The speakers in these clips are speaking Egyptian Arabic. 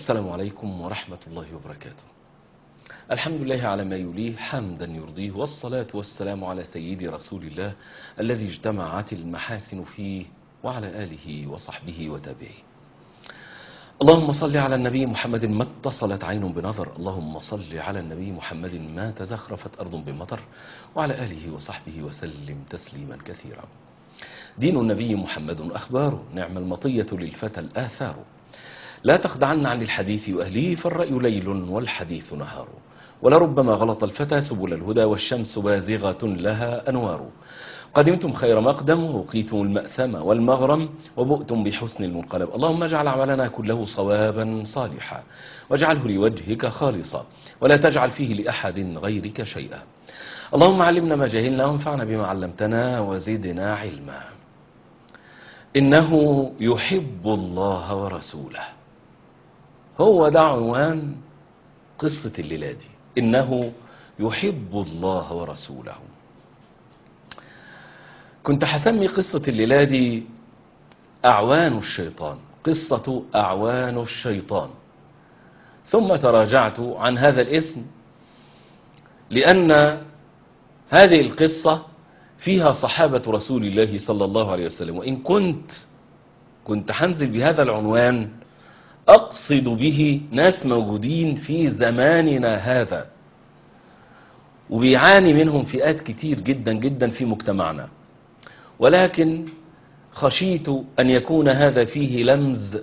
السلام عليكم ورحمة الله وبركاته الحمد لله على ما يليه حمدا يرضيه والصلاة والسلام على سيد رسول الله الذي اجتمعت المحاسن فيه وعلى آله وصحبه وتابعيه اللهم صل على النبي محمد ما اتصلت عين بنظر اللهم صل على النبي محمد ما تزخرفت أرض بمطر وعلى آله وصحبه وسلم تسليما كثيرا دين النبي محمد أخباره نعم المطية للفتى الآثار لا تخدعن عن الحديث وأهله فالرأي ليل والحديث نهار ولربما غلط الفتى سبل الهدى والشمس بازغة لها أنوار قدمتم خير مقدم وقيتم المأثم والمغرم وبؤتم بحسن المنقلب اللهم اجعل عملنا كله صوابا صالحا واجعله لوجهك خالصا ولا تجعل فيه لأحد غيرك شيئا اللهم علمنا ما جهلنا وانفعنا بما علمتنا وزدنا علما إنه يحب الله ورسوله هو ده عنوان قصة الليلة دي إنه يحب الله ورسوله كنت حسمي قصة الليلة دي أعوان الشيطان قصة أعوان الشيطان ثم تراجعت عن هذا الاسم لأن هذه القصة فيها صحابة رسول الله صلى الله عليه وسلم وإن كنت كنت حنزل بهذا العنوان أقصد به ناس موجودين في زماننا هذا وبيعاني منهم فئات كتير جدا جدا في مجتمعنا ولكن خشيت أن يكون هذا فيه لمز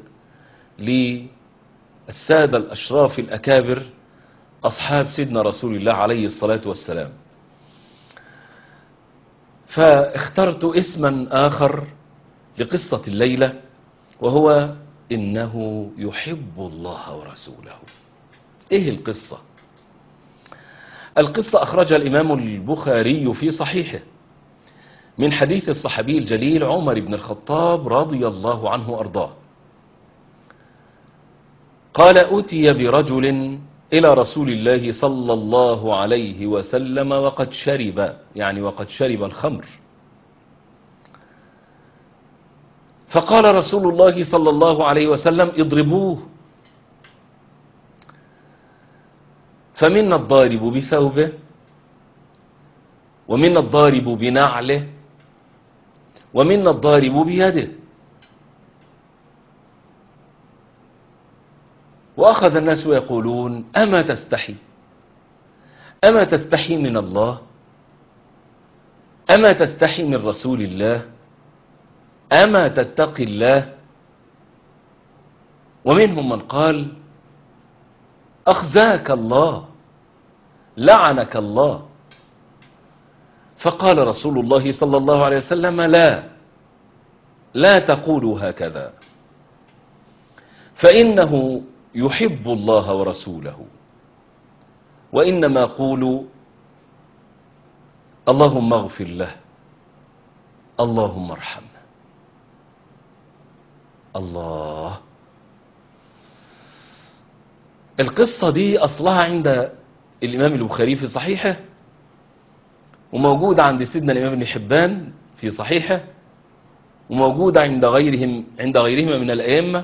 للسادة الأشراف الأكابر أصحاب سيدنا رسول الله عليه الصلاة والسلام فاخترت اسما آخر لقصة الليلة وهو إنه يحب الله ورسوله إيه القصة القصة أخرجها الإمام البخاري في صحيحه من حديث الصحابي الجليل عمر بن الخطاب رضي الله عنه وأرضاه قال أتي برجل إلى رسول الله صلى الله عليه وسلم وقد شرب يعني وقد شرب الخمر فقال رسول الله صلى الله عليه وسلم اضربوه فمنا الضارب بثوبه ومنا الضارب بنعله ومنا الضارب بيده وأخذ الناس يقولون أما تستحي أما تستحي من الله أما تستحي من رسول الله أما تتقي الله ومنهم من قال أخزاك الله لعنك الله فقال رسول الله صلى الله عليه وسلم لا لا تقولوا هكذا فإنه يحب الله ورسوله وإنما قولوا اللهم اغفر له اللهم ارحمه الله القصة دي أصلها عند الإمام البخاري في صحيحه وموجودة عند سيدنا الإمام ابن حبان في صحيحه وموجودة عند غيرهم عند غيرهما من الأئمة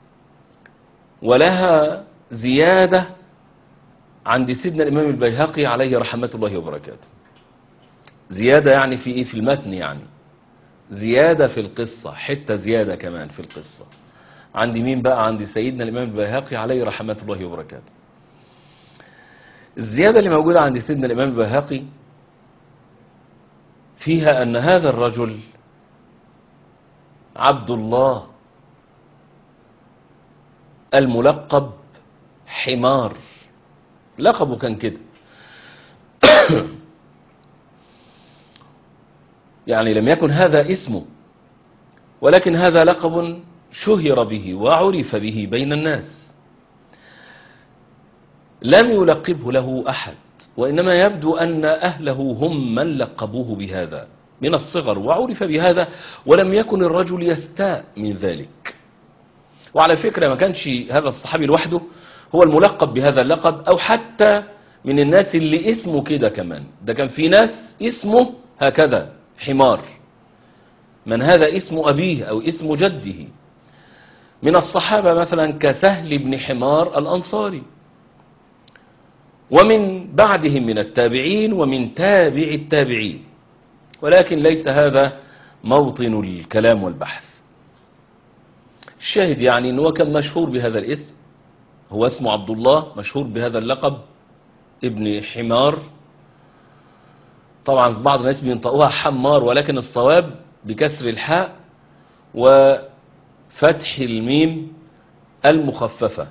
ولها زيادة عند سيدنا الإمام البيهقي عليه رحمة الله وبركاته زيادة يعني في إيه في المتن يعني زيادة في القصة حتة زيادة كمان في القصة عند مين بقى عند سيدنا الإمام البيهقي عليه رحمة الله وبركاته الزيادة اللي موجودة عند سيدنا الإمام البيهقي فيها أن هذا الرجل عبد الله الملقب حمار لقبه كان كده يعني لم يكن هذا اسمه ولكن هذا لقب شهر به وعرف به بين الناس لم يلقبه له أحد وإنما يبدو أن أهله هم من لقبوه بهذا من الصغر وعرف بهذا ولم يكن الرجل يستاء من ذلك وعلى فكرة ما كانش هذا الصحابي لوحده هو الملقب بهذا اللقب أو حتى من الناس اللي اسمه كده كمان ده كان في ناس اسمه هكذا حمار من هذا اسم أبيه أو اسم جده من الصحابة مثلا كسهل بن حمار الأنصاري ومن بعدهم من التابعين ومن تابع التابعين ولكن ليس هذا موطن الكلام والبحث الشاهد يعني أنه كان مشهور بهذا الاسم هو اسمه عبد الله مشهور بهذا اللقب ابن حمار طبعا بعض الناس بينطقوها حمار ولكن الصواب بكسر الحاء وفتح الميم المخففة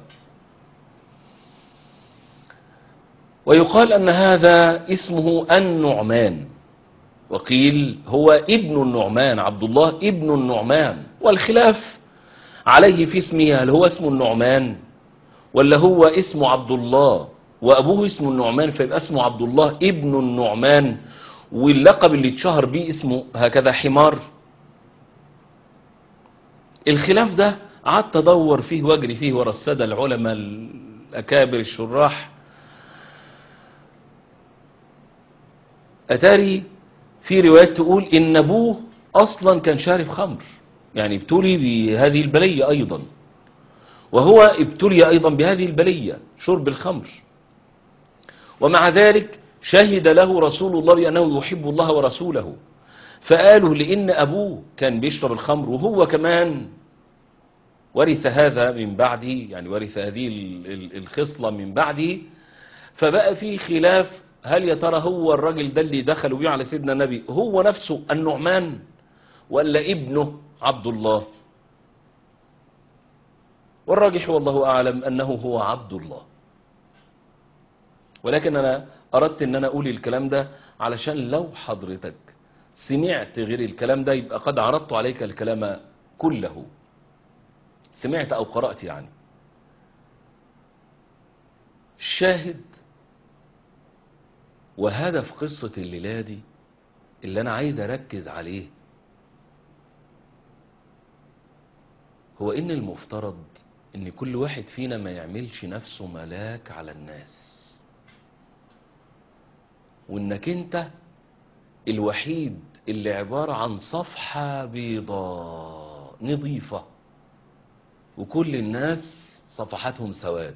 ويقال أن هذا اسمه النعمان وقيل هو ابن النعمان عبد الله ابن النعمان والخلاف عليه في اسمه هل هو اسم النعمان ولا هو اسمه عبد الله وأبوه اسمه النعمان فيبقى اسمه عبد الله ابن النعمان واللقب اللي اتشهر بيه اسمه هكذا حمار الخلاف ده قعدت ادور فيه واجري فيه ورا الساده العلماء الاكابر الشراح اتاري في روايات تقول ان ابوه اصلا كان شارب خمر يعني ابتلي بهذه البليه ايضا وهو ابتلي ايضا بهذه البليه شرب الخمر ومع ذلك شهد له رسول الله بأنه يحب الله ورسوله فقالوا لأن أبوه كان بيشرب الخمر وهو كمان ورث هذا من بعده يعني ورث هذه الخصلة من بعده فبقى في خلاف هل يا ترى هو الراجل ده اللي دخلوا بيه على سيدنا النبي هو نفسه النعمان ولا ابنه عبد الله والراجح والله أعلم أنه هو عبد الله ولكن أنا أردت أن أنا أقول الكلام ده علشان لو حضرتك سمعت غير الكلام ده يبقى قد عرضت عليك الكلام كله سمعت أو قرأت يعني الشاهد وهدف قصة الليلة دي اللي أنا عايز أركز عليه هو إن المفترض إن كل واحد فينا ما يعملش نفسه ملاك على الناس وإنك أنت الوحيد اللي عبارة عن صفحة بيضاء نظيفة وكل الناس صفحاتهم سواد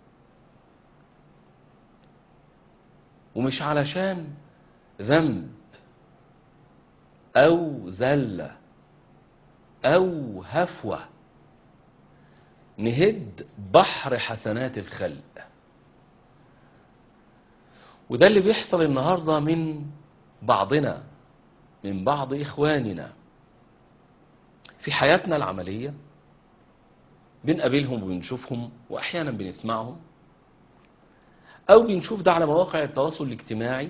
ومش علشان ذنب أو زلة أو هفوة نهد بحر حسنات الخلق وده اللي بيحصل النهاردة من بعضنا من بعض إخواننا في حياتنا العملية بنقابلهم وبنشوفهم وأحيانا بنسمعهم أو بنشوف ده على مواقع التواصل الاجتماعي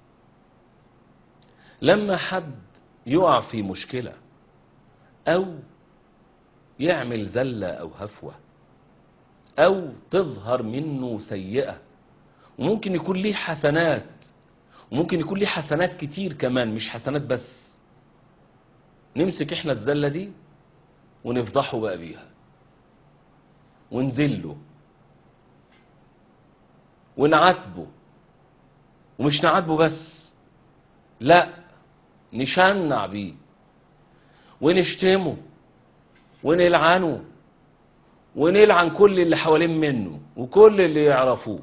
لما حد يقع في مشكلة أو يعمل زلة أو هفوة أو تظهر منه سيئة وممكن يكون ليه حسنات وممكن يكون ليه حسنات كتير كمان مش حسنات بس نمسك احنا الزلة دي ونفضحه بقى بيها ونزله ونعاتبه ومش نعاتبه بس لا نشنع بيه ونشتمه ونلعنه ونلعن كل اللي حوالين منه وكل اللي يعرفوه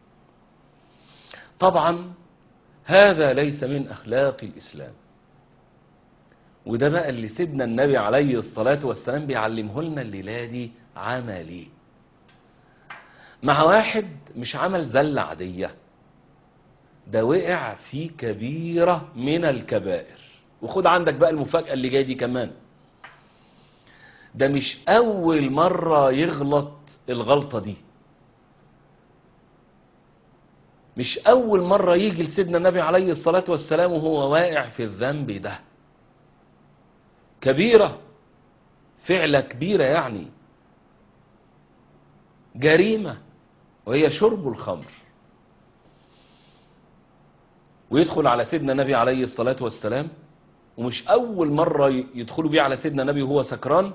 طبعا هذا ليس من أخلاق الإسلام وده بقى اللي سيدنا النبي عليه الصلاة والسلام بيعلمه لنا الليلة دي عملي مع واحد مش عمل زلة عادية ده وقع في كبيرة من الكبائر وخد عندك بقى المفاجأة اللي جاية دي كمان ده مش أول مرة يغلط الغلطة دي مش أول مرة يجي لسيدنا النبي عليه الصلاة والسلام وهو واقع في الذنب ده كبيرة فعلة كبيرة يعني جريمة وهي شرب الخمر ويدخل على سيدنا النبي عليه الصلاة والسلام ومش أول مرة يدخلوا بيه على سيدنا النبي وهو سكران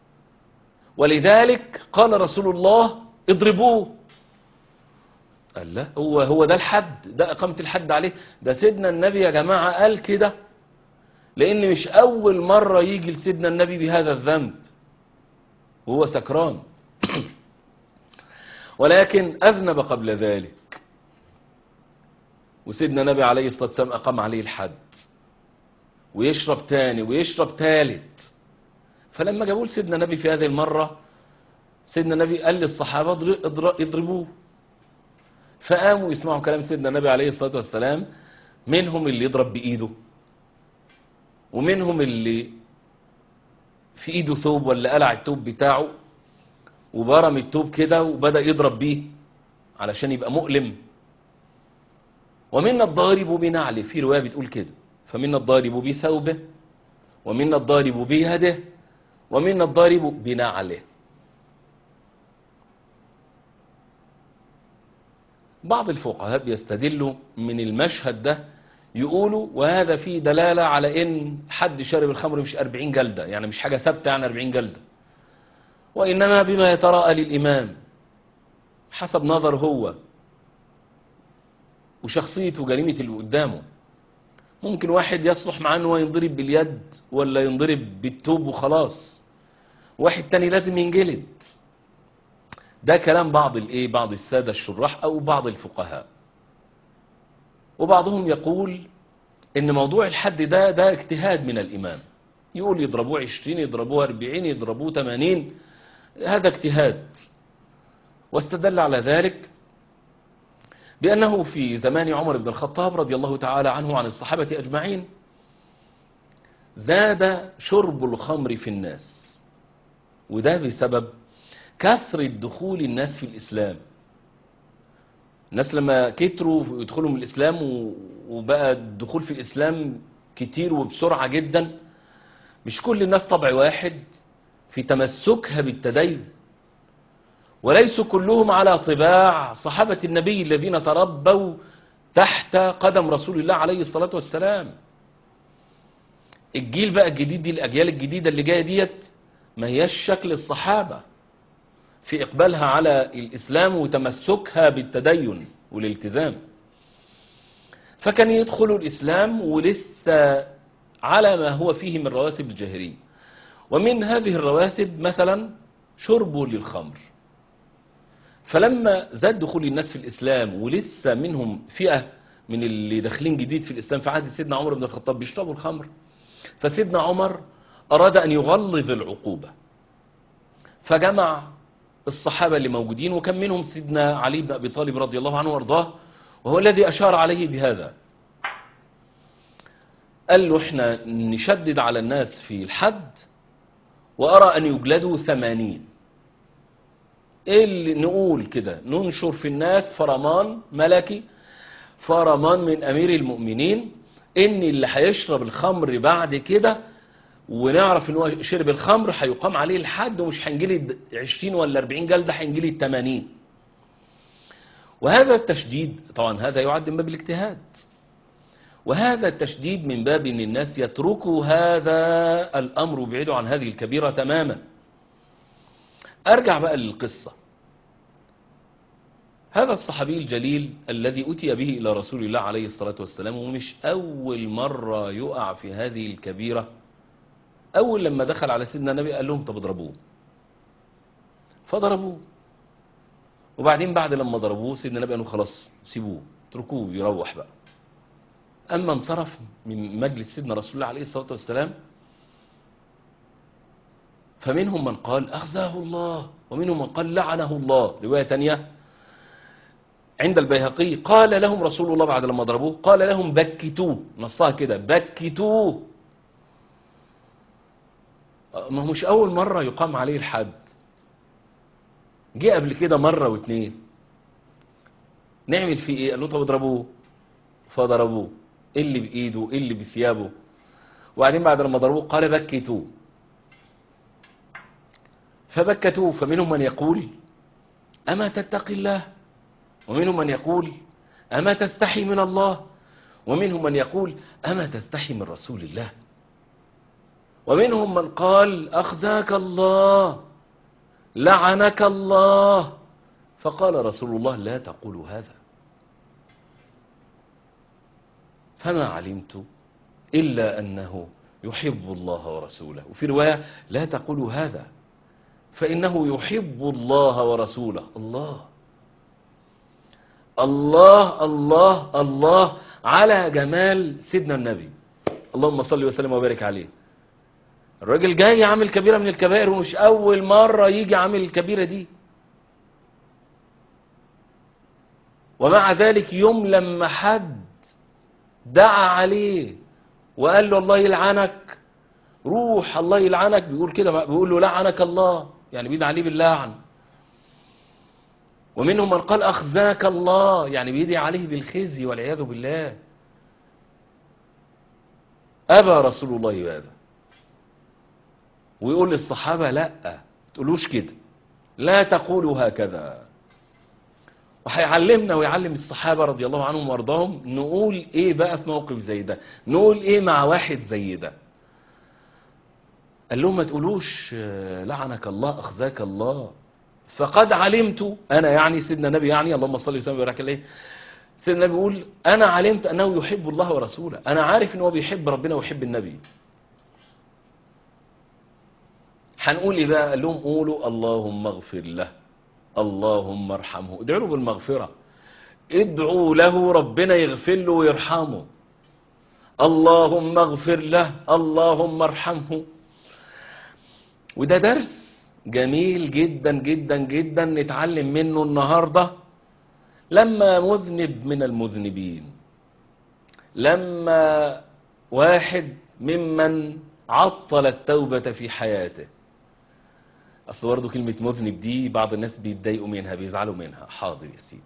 ولذلك قال رسول الله اضربوه قال لا هو هو ده الحد ده اقامه الحد عليه ده سيدنا النبي يا جماعه قال كده لان مش اول مره يجي لسيدنا النبي بهذا الذنب وهو سكران ولكن أذنب قبل ذلك وسيدنا النبي عليه الصلاة والسلام أقام عليه الحد ويشرب تاني ويشرب تالت فلما جابوا سيدنا النبي في هذه المرة سيدنا النبي قال للصحابة اضربوه فقاموا يسمعوا كلام سيدنا النبي عليه الصلاة والسلام منهم اللي يضرب بإيده ومنهم اللي في إيده ثوب ولا قلع الثوب بتاعه وبرم الثوب كده وبدأ يضرب بيه علشان يبقى مؤلم ومنا الضارب بنعله في رواية بتقول كده فمنا الضارب بثوبه ومنا الضارب بيده ومنا الضارب بنعله بعض الفقهاء بيستدلوا من المشهد ده يقولوا وهذا فيه دلالة على ان حد شارب الخمر مش 40 جلدة يعني مش حاجة ثابتة يعني 40 جلدة وإنما بما يتراءى للإمام حسب نظر هو وشخصيته جريمة اللي قدامه ممكن واحد يصلح معاه ان هو ينضرب باليد ولا ينضرب بالتوب وخلاص واحد تاني لازم ينجلد ده كلام بعض الايه بعض السادة الشراح او بعض الفقهاء وبعضهم يقول ان موضوع الحد ده ده اجتهاد من الامام يقول يضربوه عشرين يضربوه اربعين يضربوه تمانين هذا اجتهاد واستدل على ذلك بأنه في زمان عمر بن الخطاب رضي الله تعالى عنه عن الصحابة أجمعين زاد شرب الخمر في الناس وده بسبب كثرة دخول الناس في الإسلام الناس لما كتروا يدخلوا من الإسلام وبقى الدخول في الإسلام كتير وبسرعة جدا مش كل الناس طبع واحد في تمسكها بالتدين وليسوا كلهم على طباع صحابة النبي الذين تربوا تحت قدم رسول الله عليه الصلاة والسلام الجيل بقى الجديد دي الأجيال الجديدة اللي جاية ديت ما هيش شكل الصحابة في إقبالها على الإسلام وتمسكها بالتدين والالتزام فكان يدخلوا الإسلام ولسه على ما هو فيه من رواسب الجاهلية ومن هذه الرواسب مثلا شربه للخمر فلما زاد دخول الناس في الإسلام ولسه منهم فئة من اللي داخلين جديد في الإسلام في عهد سيدنا عمر بن الخطاب بيشربوا الخمر فسيدنا عمر أراد أن يغلظ العقوبة فجمع الصحابة اللي موجودين وكان منهم سيدنا علي بن أبي طالب رضي الله عنه وارضاه وهو الذي أشار عليه بهذا قال له احنا نشدد على الناس في الحد وأرى أن يجلدوا ثمانين ايه اللي نقول كده ننشر في الناس فرمان ملكي فرمان من امير المؤمنين ان اللي هيشرب الخمر بعد كده ونعرف ان هو شرب الخمر هيقام عليه الحد ومش هنجلد 20 ولا 40 جلده هنجلد 80 وهذا التشديد طبعا هذا يعد من باب الاجتهاد وهذا التشديد من باب ان الناس يتركوا هذا الامر ويبعدوا عن هذه الكبيره تماما أرجع بقى للقصة هذا الصحابي الجليل الذي أتي به إلى رسول الله عليه الصلاة والسلام ومش أول مرة يقع في هذه الكبيرة أول لما دخل على سيدنا النبي قال لهم طب اضربوه فضربوه وبعدين بعد لما ضربوه سيدنا النبي قال خلاص سيبوه اتركوه يروح بقى أما انصرف من مجلس سيدنا رسول الله عليه الصلاة والسلام فمنهم من قال أخزاه الله ومنهم من قال لعنه الله رواية تانية عند البيهقي قال لهم رسول الله بعد لما ضربوه قال لهم بكتوه نصها كده بكتوه ما هو مش أول مرة يقام عليه الحد جه قبل كده مرة واتنين نعمل فيه ايه قال له طب اضربوه فضربوه اللي بإيده اللي بثيابه وبعدين بعد لما ضربوه قال بكتوه فبكتوه فمنهم من يقول أما تتقي الله ومنهم من يقول أما تستحي من الله ومنهم من يقول أما تستحي من رسول الله ومنهم من قال أخزاك الله لعنك الله فقال رسول الله لا تقولوا هذا فما علمت إلا أنه يحب الله ورسوله وفي رواية لا تقولوا هذا فإنه يحب الله ورسوله الله الله الله الله على جمال سيدنا النبي اللهم صل وسلم وبارك عليه الراجل جاي عامل كبيرة من الكبائر ومش أول مرة يجي عامل الكبيرة دي ومع ذلك يوم لما حد دعا عليه وقال له الله يلعنك روح الله يلعنك بيقول كده بيقول له لعنك الله يعني بيدعي عليه باللعن ومنهم من قال أخزاك الله يعني بيدعي عليه بالخزي والعياذ بالله أبى رسول الله هذا ويقول للصحابة لا تقولوش كده لا تقولوا هكذا وهيعلمنا ويعلم الصحابة رضي الله عنهم وارضاهم نقول ايه بقى في موقف زي ده نقول ايه مع واحد زي ده قال لهم ما تقولوش لعنك الله اخزاك الله فقد علمت انا يعني سيدنا النبي يعني اللهم صل وسلم وبارك عليه سيدنا النبي بيقول انا علمت انه يحب الله ورسوله انا عارف ان هو بيحب ربنا ويحب النبي هنقول ايه بقى قال لهم قولوا اللهم اغفر له اللهم ارحمه ادعوا له بالمغفرة ادعوا له ربنا يغفر له ويرحمه اللهم اغفر له اللهم ارحمه وده درس جميل جدا جدا جدا نتعلم منه النهاردة لما مذنب من المذنبين لما واحد ممن عطل التوبة في حياته اصل برضه كلمة مذنب دي بعض الناس بيتضايقوا منها بيزعلوا منها حاضر يا سيدي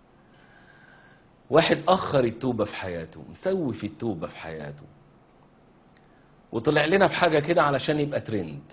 واحد اخر التوبة في حياته مسوي في التوبة في حياته وطلع لنا بحاجة كده علشان يبقى ترند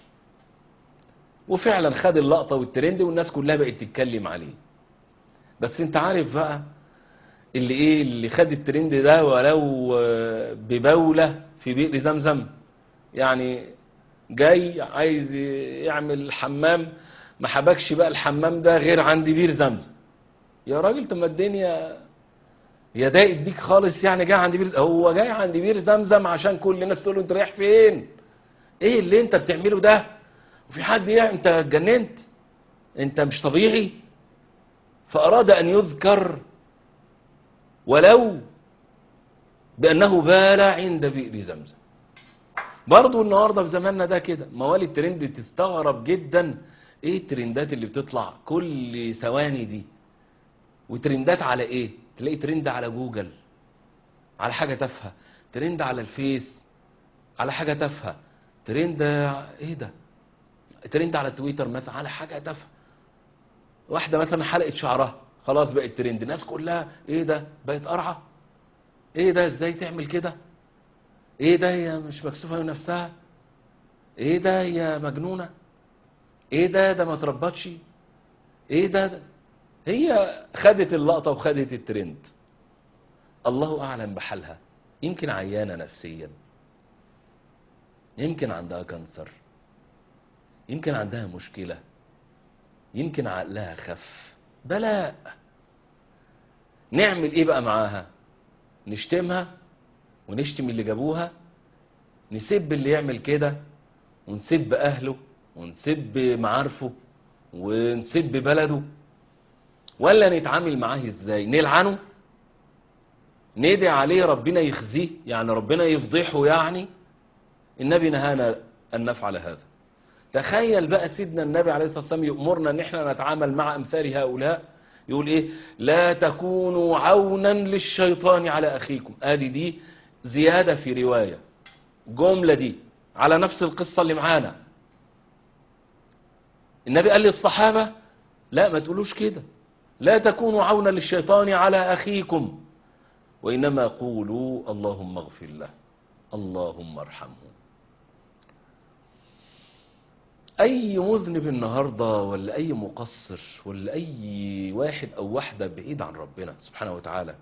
وفعلا خد اللقطة والترند والناس كلها بقت تتكلم عليه بس انت عارف بقى اللي ايه اللي خد الترند ده ولو ببولة في بئر زمزم يعني جاي عايز يعمل حمام ما حبكش بقى الحمام ده غير عند بير زمزم يا راجل طب ما الدنيا يا ضايقت بيك خالص يعني جاي عند بير هو جاي عند بير زمزم عشان كل الناس تقول له انت رايح فين ايه اللي انت بتعمله ده وفي حد يعني انت اتجننت انت مش طبيعي فاراد ان يذكر ولو بانه بال عند بئر زمزم برضو النهاردة في زماننا ده كده موالي الترند تستغرب جدا ايه الترندات اللي بتطلع كل ثواني دي وترندات على ايه تلاقي ترند على جوجل على حاجة تافهة ترند على الفيس على حاجة تافهة ترند ايه ده ترند على تويتر مثلا على حاجة تافهة واحدة مثلا حلقت شعرها خلاص بقت ترند الناس كلها ايه ده بقت قرعة ايه ده ازاي تعمل كده ايه ده هي مش مكسوفة من نفسها ايه ده هي مجنونة ايه ده ده ما تربطش ايه ده, ده هي خدت اللقطة وخدت الترند الله اعلم بحالها يمكن عيانة نفسيا يمكن عندها كانسر يمكن عندها مشكلة يمكن عقلها خف بلاء نعمل ايه بقى معاها نشتمها ونشتم اللي جابوها نسب اللي يعمل كده ونسب اهله ونسب معارفه ونسب بلده ولا نتعامل معاه ازاي نلعنه ندعي عليه ربنا يخزيه يعني ربنا يفضحه يعني النبي نهانا ان نفعل هذا تخيل بقى سيدنا النبي عليه الصلاة والسلام يأمرنا ان احنا نتعامل مع امثال هؤلاء يقول ايه لا تكونوا عونا للشيطان على اخيكم ادي دي زيادة في رواية جملة دي على نفس القصة اللي معانا النبي قال للصحابة لا ما تقولوش كده لا تكونوا عونا للشيطان على أخيكم وإنما قولوا اللهم اغفر له اللهم ارحمه أي مذنب النهاردة ولا أي مقصر ولا أي واحد أو واحدة بعيد عن ربنا سبحانه وتعالى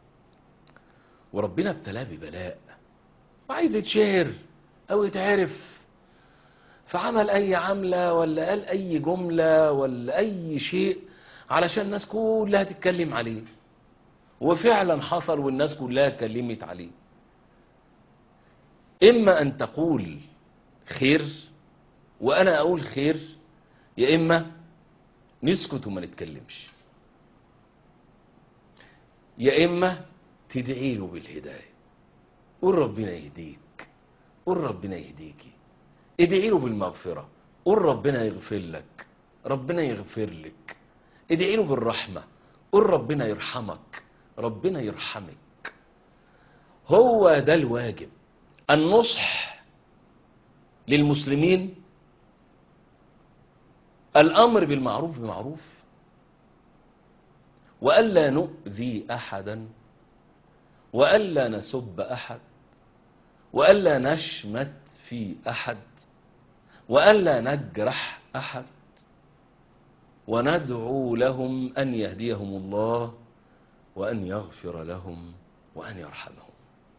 وربنا ابتلاه ببلاء وعايز يتشهر او يتعرف فعمل اي عملة ولا قال اي جملة ولا اي شيء علشان الناس كلها تتكلم عليه وفعلا حصل والناس كلها اتكلمت عليه اما ان تقول خير وانا اقول خير يا إما نسكت وما نتكلمش يا إما تدعي له بالهداية قول ربنا يهديك قول ربنا يهديكي ادعي له بالمغفرة قول ربنا يغفر لك ربنا يغفر لك ادعي له بالرحمة قول ربنا يرحمك ربنا يرحمك هو ده الواجب النصح للمسلمين الأمر بالمعروف بمعروف وألا نؤذي أحدا وألا نسب أحد وألا نشمت في أحد وألا نجرح أحد وندعو لهم أن يهديهم الله وأن يغفر لهم وأن يرحمهم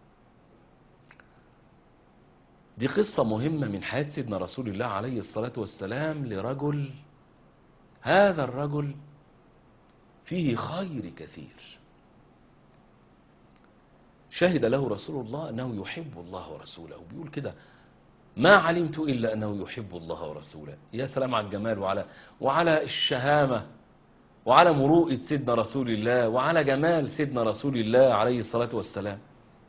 دي قصة مهمة من حياة سيدنا رسول الله عليه الصلاة والسلام لرجل هذا الرجل فيه خير كثير شهد له رسول الله أنه يحب الله ورسوله بيقول كده ما علمت إلا أنه يحب الله ورسوله يا سلام على الجمال وعلى, وعلى الشهامة وعلى مروءة سيدنا رسول الله وعلى جمال سيدنا رسول الله عليه الصلاة والسلام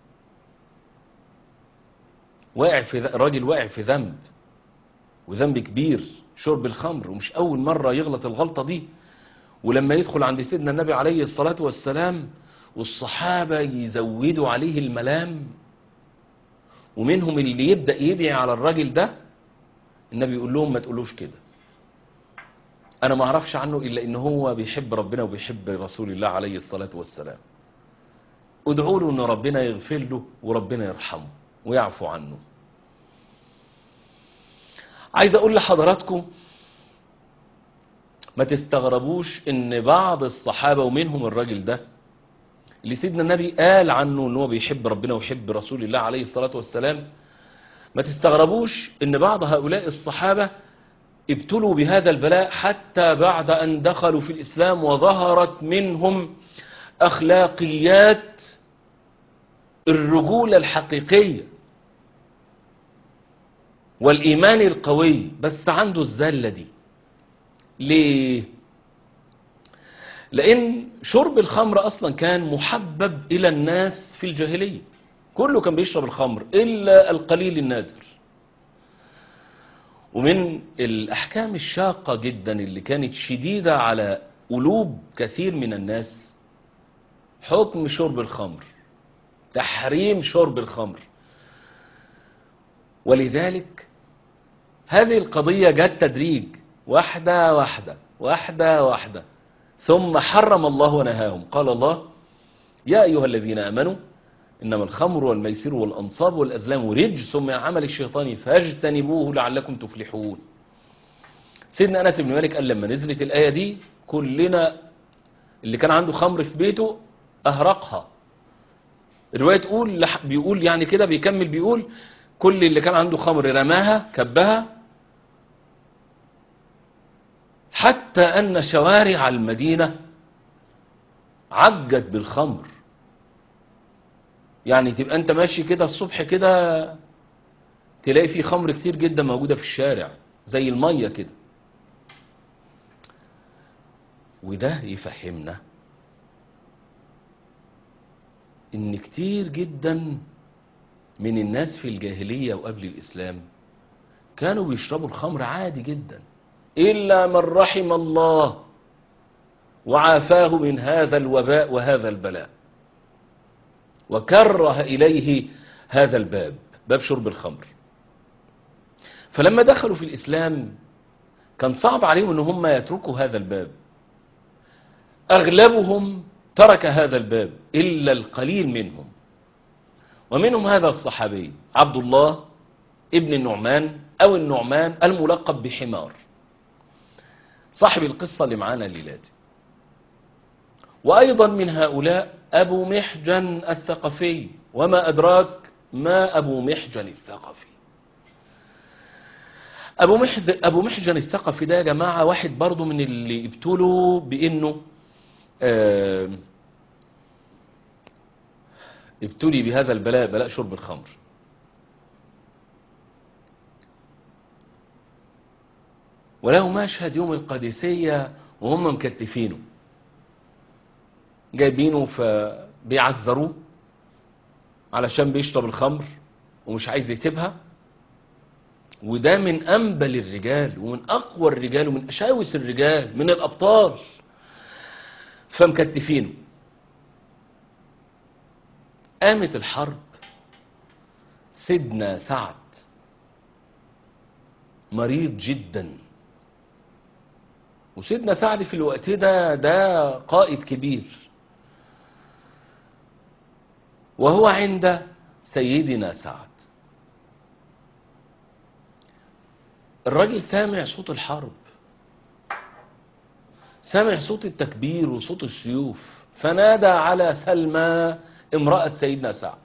واقع في راجل واقع في ذنب وذنب كبير شرب الخمر ومش أول مرة يغلط الغلطة دي ولما يدخل عند سيدنا النبي عليه الصلاة والسلام والصحابة يزودوا عليه الملام ومنهم اللي يبدأ يدعي على الراجل ده النبي يقول لهم ما تقولوش كده انا ما اعرفش عنه الا ان هو بيحب ربنا وبيحب رسول الله عليه الصلاة والسلام ادعوا له ان ربنا يغفر له وربنا يرحمه ويعفو عنه عايز اقول لحضراتكم ما تستغربوش ان بعض الصحابة ومنهم الراجل ده اللي سيدنا النبي قال عنه ان هو بيحب ربنا ويحب رسول الله عليه الصلاة والسلام ما تستغربوش ان بعض هؤلاء الصحابة ابتلوا بهذا البلاء حتى بعد ان دخلوا في الاسلام وظهرت منهم اخلاقيات الرجولة الحقيقية والايمان القوي بس عنده الزلة دي ليه لان شرب الخمر اصلا كان محبب الى الناس في الجاهلية كله كان بيشرب الخمر الا القليل النادر ومن الاحكام الشاقة جدا اللي كانت شديدة على قلوب كثير من الناس حكم شرب الخمر تحريم شرب الخمر ولذلك هذه القضية جت تدريج واحدة واحدة واحدة واحدة ثم حرم الله ونهاهم قال الله يا أيها الذين آمنوا إنما الخمر والميسر والأنصاب والأزلام رجس من عمل الشيطان فاجتنبوه لعلكم تفلحون سيدنا أنس بن مالك قال لما نزلت الآية دي كلنا اللي كان عنده خمر في بيته أهرقها الرواية تقول بيقول يعني كده بيكمل بيقول كل اللي كان عنده خمر رماها كبها حتى أن شوارع المدينة عجت بالخمر يعني تبقى أنت ماشي كده الصبح كده تلاقي في خمر كتير جدا موجودة في الشارع زي المية كده وده يفهمنا ان كتير جدا من الناس في الجاهلية وقبل الإسلام كانوا بيشربوا الخمر عادي جدا إلا من رحم الله وعافاه من هذا الوباء وهذا البلاء وكره إليه هذا الباب باب شرب الخمر فلما دخلوا في الإسلام كان صعب عليهم أن هم يتركوا هذا الباب أغلبهم ترك هذا الباب إلا القليل منهم ومنهم هذا الصحابي عبد الله ابن النعمان أو النعمان الملقب بحمار صاحب القصة اللي معانا الليلاتي وأيضا من هؤلاء أبو محجن الثقفي وما أدراك ما أبو محجن الثقفي أبو, محد أبو محجن الثقفي ده يا جماعة واحد برضو من اللي ابتلوا بأنه آه ابتلي بهذا البلاء بلاء شرب الخمر وله مشهد يوم القادسية وهم مكتفينه جايبينه فبيعذروه علشان بيشرب الخمر ومش عايز يسيبها وده من أنبل الرجال ومن أقوى الرجال ومن أشاوس الرجال من الأبطال فمكتفينه قامت الحرب سيدنا سعد مريض جدا وسيدنا سعد في الوقت ده ده قائد كبير وهو عند سيدنا سعد الراجل سامع صوت الحرب سامع صوت التكبير وصوت السيوف فنادى على سلمى امرأة سيدنا سعد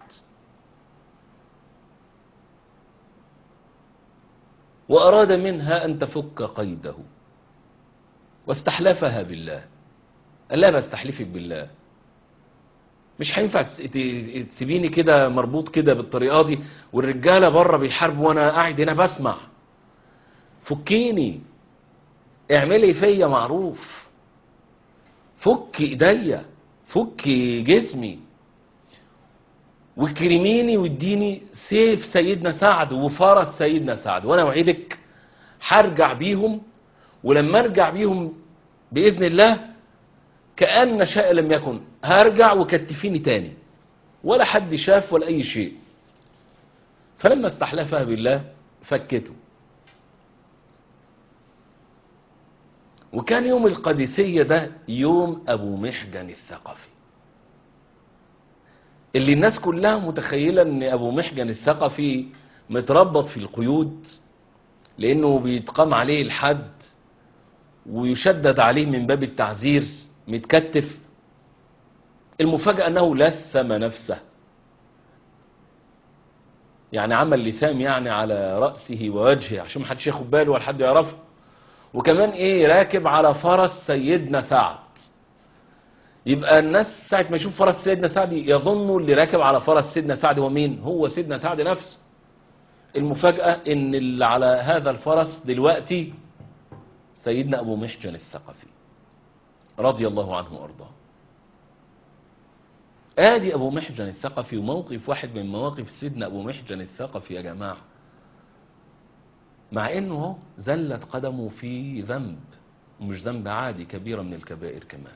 وأراد منها أن تفك قيده واستحلفها بالله قال لها بستحلفك بالله مش هينفع تس- ت- تسيبيني كده مربوط كده بالطريقه دي والرجاله بره بيحاربوا وانا قاعد هنا بسمع فكيني اعملي فيا معروف فك ايديا فك جسمي وكرميني واديني سيف سيدنا سعد وفرس سيدنا سعد وانا اوعدك هرجع بيهم ولما ارجع بيهم باذن الله كأن شيء لم يكن هرجع وكتفيني تاني ولا حد شاف ولا اي شيء فلما استحلفها بالله فكته وكان يوم القادسية ده يوم ابو محجن الثقفي اللي الناس كلها متخيلة ان ابو محجن الثقفي متربط في القيود لانه بيتقام عليه الحد ويشدد عليه من باب التعزير متكتف المفاجأة انه لثم نفسه يعني عمل لسام يعني على رأسه ووجهه عشان محدش ياخد باله ولا حد يعرفه وكمان ايه راكب على فرس سيدنا سعد يبقى الناس ساعة ما يشوف فرس سيدنا سعد يظنوا اللي راكب على فرس سيدنا سعد هو مين هو سيدنا سعد نفسه المفاجأة ان اللي على هذا الفرس دلوقتي سيدنا ابو محجن الثقفي رضي الله عنه وارضاه ادي ابو محجن الثقفي وموقف واحد من مواقف سيدنا ابو محجن الثقفي يا جماعة مع انه هو زلت قدمه في ذنب ومش ذنب عادي كبيرة من الكبائر كمان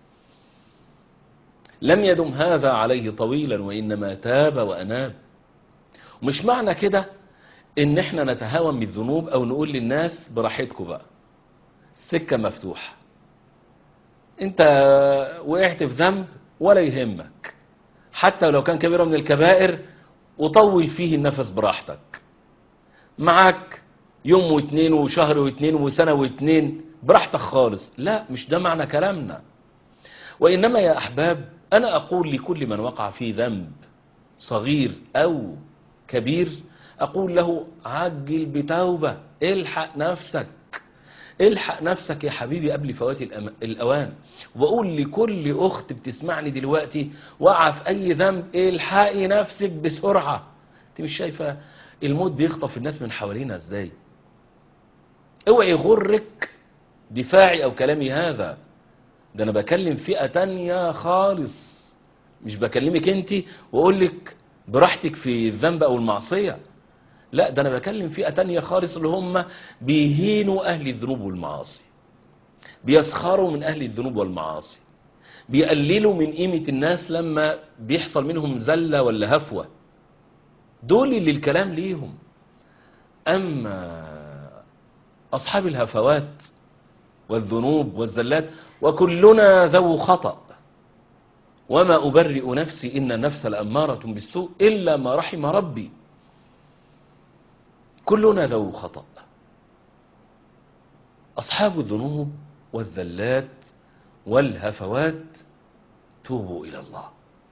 لم يدم هذا عليه طويلا وإنما تاب وأناب ومش معنى كده ان احنا نتهاون بالذنوب او نقول للناس براحتكم بقى السكة مفتوحة انت وقعت في ذنب ولا يهمك حتى لو كان كبيرة من الكبائر وطول فيه النفس براحتك معك يوم واتنين وشهر واتنين وسنة واتنين براحتك خالص لا مش ده معنى كلامنا وإنما يا أحباب أنا أقول لكل من وقع في ذنب صغير أو كبير أقول له عجل بتوبة الحق نفسك الحق نفسك يا حبيبي قبل فوات الأم- الأوان وبقول لكل أخت بتسمعني دلوقتي وقع في أي ذنب الحقي نفسك بسرعة انت مش شايفة الموت بيخطف الناس من حوالينا ازاي اوعي يغرك دفاعي او كلامي هذا ده انا بكلم فئة تانية خالص مش بكلمك انت واقول لك براحتك في الذنب او المعصية لا ده انا بكلم فئة تانية خالص اللي هم بيهينوا اهل الذنوب والمعاصي بيسخروا من اهل الذنوب والمعاصي بيقللوا من قيمة الناس لما بيحصل منهم زلة ولا هفوة دول اللي الكلام ليهم اما اصحاب الهفوات والذنوب والزلات وكلنا ذو خطأ وما أبرئ نفسي إن النفس لأمارة بالسوء إلا ما رحم ربي كلنا ذو خطأ أصحاب الذنوب والذلات والهفوات توبوا إلى الله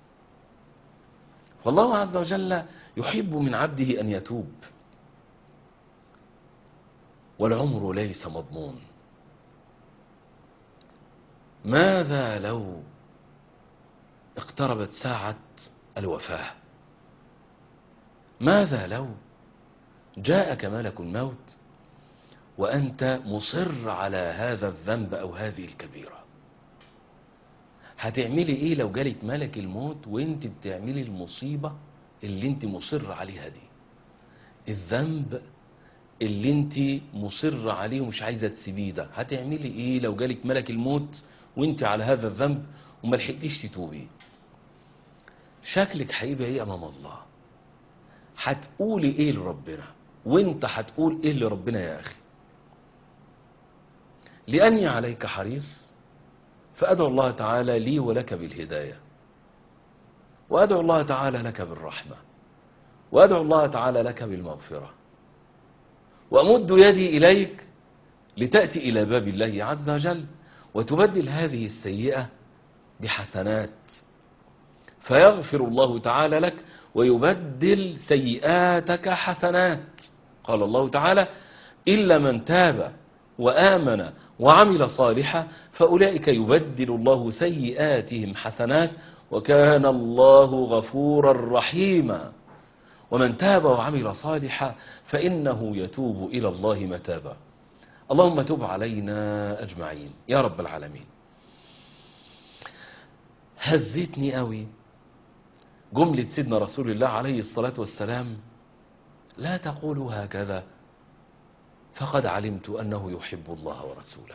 فالله عز وجل يحب من عبده أن يتوب والعمر ليس مضمون ماذا لو اقتربت ساعة الوفاة ماذا لو جاءك ملك الموت وأنت مصر على هذا الذنب أو هذه الكبيرة هتعملي ايه لو جالك ملك الموت وانت بتعملي المصيبة اللي انت مصر عليها دي الذنب اللي انت مصر عليه ومش عايزة تسيبيه ده هتعملي ايه لو جالك ملك الموت وانت على هذا الذنب وما لحقتيش تتوبي شكلك هيبقى ايه امام الله هتقولي ايه لربنا وانت هتقول ايه لربنا يا اخي لاني عليك حريص فادعو الله تعالى لي ولك بالهدايه وادعو الله تعالى لك بالرحمه وادعو الله تعالى لك بالمغفره وامد يدي اليك لتاتي الى باب الله عز وجل وتبدل هذه السيئه بحسنات فيغفر الله تعالى لك ويبدل سيئاتك حسنات قال الله تعالى إلا من تاب وآمن وعمل صالحا فأولئك يبدل الله سيئاتهم حسنات وكان الله غفورا رحيما ومن تاب وعمل صالحا فإنه يتوب إلى الله متابا اللهم تب علينا أجمعين يا رب العالمين هزتني قوي جملة سيدنا رسول الله عليه الصلاة والسلام لا تقولوا هكذا فقد علمت أنه يحب الله ورسوله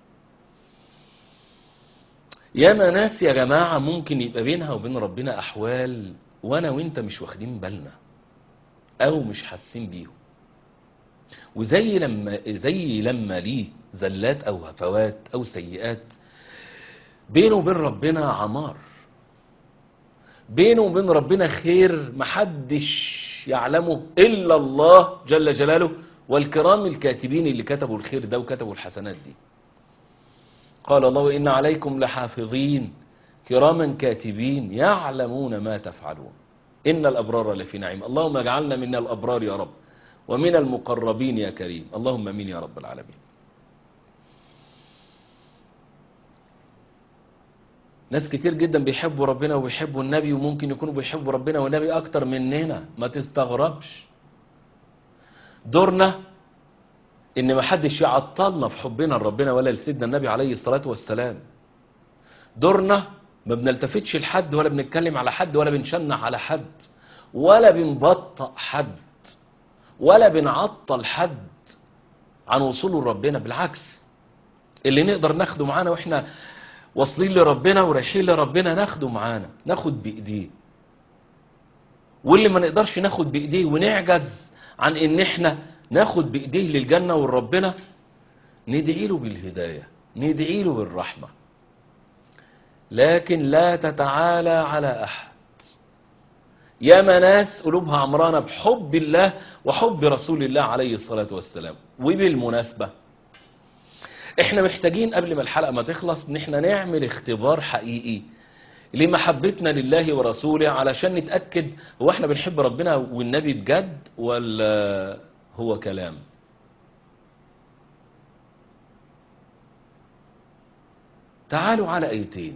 ياما ناس يا جماعة ممكن يبقى بينها وبين ربنا أحوال وأنا وإنت مش واخدين بالنا أو مش حاسين بيهم وزي لما زي لما ليه زلات أو هفوات أو سيئات بينه وبين ربنا عمار بينه وبين ربنا خير محدش يعلمه إلا الله جل جلاله والكرام الكاتبين اللي كتبوا الخير ده وكتبوا الحسنات دي قال الله إن عليكم لحافظين كراما كاتبين يعلمون ما تفعلون إن الأبرار لفي نعيم اللهم اجعلنا من الأبرار يا رب ومن المقربين يا كريم اللهم امين يا رب العالمين ناس كتير جدا بيحبوا ربنا وبيحبوا النبي وممكن يكونوا بيحبوا ربنا والنبي اكتر مننا ما تستغربش دورنا ان ما حدش يعطلنا في حبنا لربنا ولا لسيدنا النبي عليه الصلاة والسلام دورنا ما بنلتفتش لحد ولا بنتكلم على حد ولا بنشنع على حد ولا بنبطأ حد ولا بنعطل حد عن وصوله لربنا بالعكس اللي نقدر ناخده معانا واحنا واصلين لربنا ورايحين لربنا ناخده معانا ناخد بايديه واللي ما نقدرش ناخد بايديه ونعجز عن ان احنا ناخد بايديه للجنة ولربنا ندعي له بالهداية ندعي له بالرحمة لكن لا تتعالى على احد ياما ناس قلوبها عمرانة بحب الله وحب رسول الله عليه الصلاة والسلام وبالمناسبة احنا محتاجين قبل ما الحلقة ما تخلص ان احنا نعمل اختبار حقيقي لمحبتنا لله ورسوله علشان نتأكد هو احنا بنحب ربنا والنبي بجد ولا هو كلام تعالوا على ايتين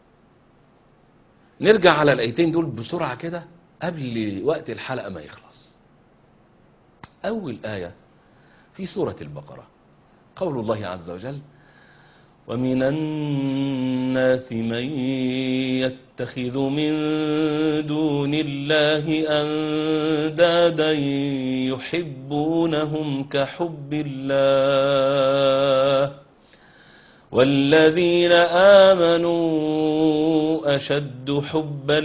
نرجع على الايتين دول بسرعة كده قبل وقت الحلقة ما يخلص اول آية في سورة البقرة قول الله عز وجل ومن الناس من يتخذ من دون الله أندادا يحبونهم كحب الله والذين آمنوا أشد حبا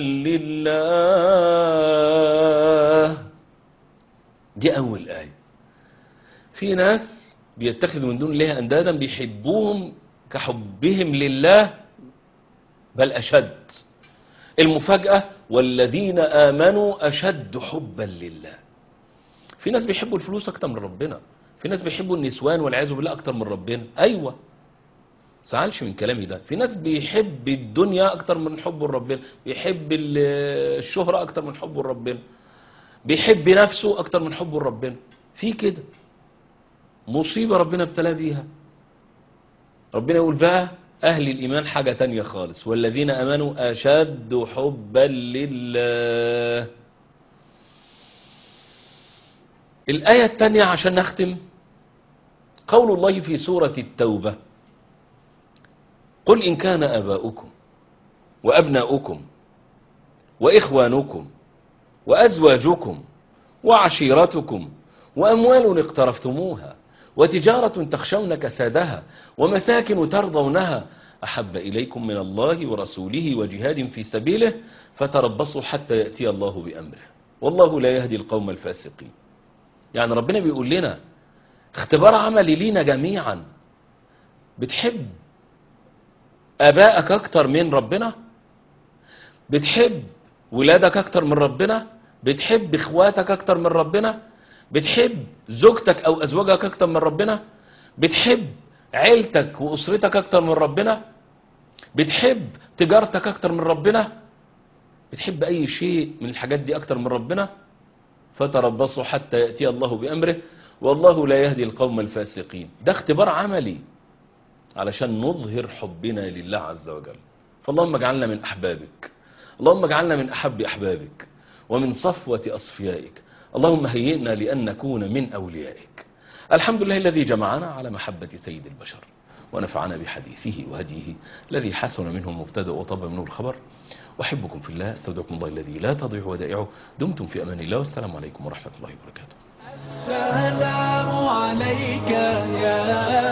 لله دي أول آية في ناس بيتخذوا من دون الله أندادا بيحبوهم كحبهم لله بل أشد المفاجأة والذين آمنوا أشد حبا لله في ناس بيحبوا الفلوس أكتر من ربنا في ناس بيحبوا النسوان والعياذ بالله أكتر من ربنا أيوة زعلش من كلامي ده في ناس بيحب الدنيا أكتر من حبه لربنا بيحب الشهرة أكتر من حبه لربنا بيحب نفسه أكتر من حبه لربنا في كده مصيبة ربنا ابتلاه بيها ربنا يقول بقى أهل الإيمان حاجة تانية خالص والذين أمنوا أشد حبا لله الآية التانية عشان نختم قول الله في سورة التوبة قل إن كان أباؤكم وأبناؤكم وإخوانكم وأزواجكم وعشيرتكم وأموال اقترفتموها وتجارة تخشون كسادها ومساكن ترضونها أحب إليكم من الله ورسوله وجهاد في سبيله فتربصوا حتى يأتي الله بأمره والله لا يهدي القوم الفاسقين يعني ربنا بيقول لنا اختبار عملي لينا جميعا بتحب أبائك أكتر من ربنا بتحب ولادك أكتر من ربنا بتحب إخواتك أكتر من ربنا بتحب زوجتك أو أزواجك أكتر من ربنا بتحب عيلتك وأسرتك أكتر من ربنا بتحب تجارتك أكتر من ربنا بتحب أي شيء من الحاجات دي أكتر من ربنا فتربصوا حتى يأتي الله بأمره والله لا يهدي القوم الفاسقين ده اختبار عملي علشان نظهر حبنا لله عز وجل فاللهم اجعلنا من أحبابك اللهم اجعلنا من أحب أحبابك ومن صفوة أصفيائك اللهم هيئنا لأن نكون من أوليائك الحمد لله الذي جمعنا على محبة سيد البشر ونفعنا بحديثه وهديه الذي حسن منه المبتدا وطب منه الخبر أحبكم في الله استودعكم الله الذي لا تضيع ودائعه دمتم في أمان الله والسلام عليكم ورحمة الله وبركاته السلام عليك يا